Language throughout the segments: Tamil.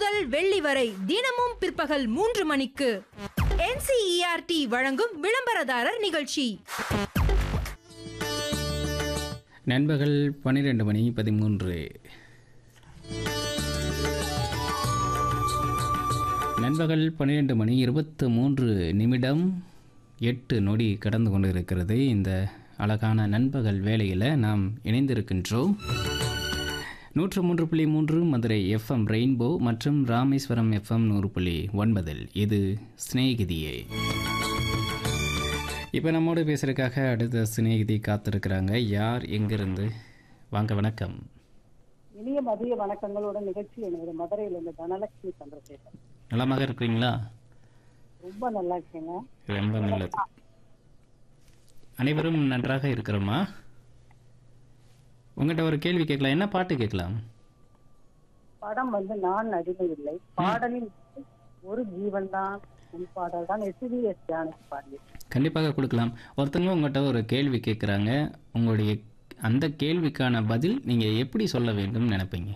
முதல் வெள்ளி வரை தினமும் பிற்பகல் மூன்று மணிக்கு NCERT வழங்கும் விளம்பரதாரர் நிகழ்ச்சி நண்பகல் பன்னிரெண்டு மணி பதிமூன்று நண்பகல் பன்னிரெண்டு மணி இருபத்து மூன்று நிமிடம் எட்டு நொடி கடந்து கொண்டு இருக்கிறது இந்த அழகான நண்பகல் வேளையில் நாம் இணைந்திருக்கின்றோம் நூற்று மூன்று புள்ளி மூன்று மதுரை எஃப்எம் ரெயின்போ மற்றும் ராமேஸ்வரம் எஃப்எம் நூறு புள்ளி ஒன்பதில் இது சிநேகிதியே இப்போ நம்மோடு பேசுறதுக்காக அடுத்த சிநேகிதி காத்திருக்கிறாங்க யார் எங்கிருந்து வாங்க வணக்கம் இனிய மதிய வணக்கங்களோட நிகழ்ச்சி எனது மதுரையில இருந்து தனலட்சுமி சந்திரசேகர் நலமாக இருக்கிறீங்களா ரொம்ப நல்லா இருக்கீங்க ரொம்ப நல்லது அனைவரும் நன்றாக இருக்கிறோமா உங்கள்கிட்ட ஒரு கேள்வி கேட்கலாம் என்ன பாட்டு கேட்கலாம் படம் வந்து நான் அடிமை இல்லை பாடலில் ஒரு ஜீவன் தான் உன் பாடல் தான் எஸ்டி எஸ் ஜானகி பாடியது கண்டிப்பாக கொடுக்கலாம் ஒருத்தவங்க உங்கள்கிட்ட ஒரு கேள்வி கேட்குறாங்க உங்களுடைய அந்த கேள்விக்கான பதில் நீங்கள் எப்படி சொல்ல வேண்டும் நினைப்பீங்க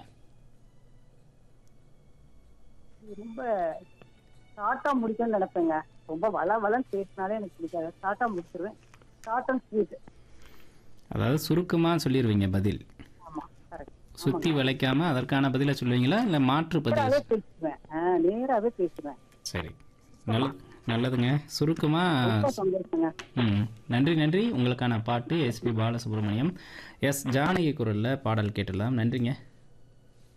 இது ரொம்ப ஷார்ட்டா முடிக்கணும்னு நினைப்பேங்க ரொம்ப வள வளன்னு பேசினாலே எனக்கு பிடிக்காது ஷார்ட்டா முடிச்சிருவேன் ஷார்ட் அண்ட் ஸ்வீட் அதாவது சுருக்கமாக சொல்லிடுவீங்க பதில் ஆமா கரெக்ட் சுற்றி வளைக்காம அதற்கான பதிலை சொல்லுவீங்களா இல்லை மாற்று பதில் நேராவே பேசுவேன் ஆ, நேராவே பேசுவேன் சரி நல்ல நல்லதுங்க சுருக்கமாக ரொம்ப சந்தோஷங்க ம் நன்றி நன்றி உங்களுக்கான பாட்டு எஸ்பி பாலசுப்ரமணியம் எஸ் ஜானகி குரலில் பாடல் கேட்டுடலாம் நன்றிங்க